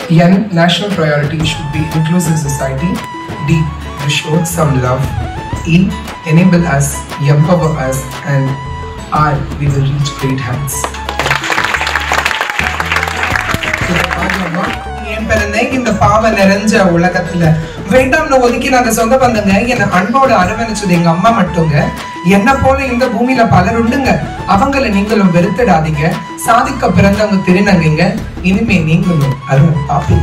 N. National priority should be inclusive society. D. To show some love. E. Enable us, empower us, and R. We will reach great heights. இதை பாருங்கம்மா. ஏன் பிறந்தேன் இந்த பாவ நிறைஞ்ச உலகத்துல வேண்டாம்னு ஒதுக்கி நாங்க சொந்த பந்தங்க என்ன அன்போடு அரவணைச்சது எங்க அம்மா மட்டுங்க என்ன போல இந்த பூமியில பலர் உண்டுங்க அவங்கள நீங்களும் வெறுத்துடாதீங்க சாதிக்க பிறந்தவங்க திருநங்கைங்க இனிமே நீங்களும் அருமை பாப்பீங்க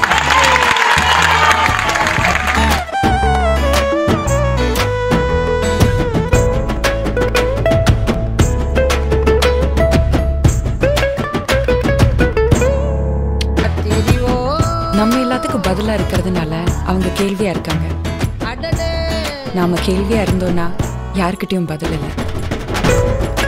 நம்ம எல்லாத்துக்கும் பதிலா இருக்கிறதுனால அவங்க கேள்வியா இருக்காங்க நாம கேள்வியா இருந்தோம்னா யாருக்கிட்டயும் பதில் இல்லை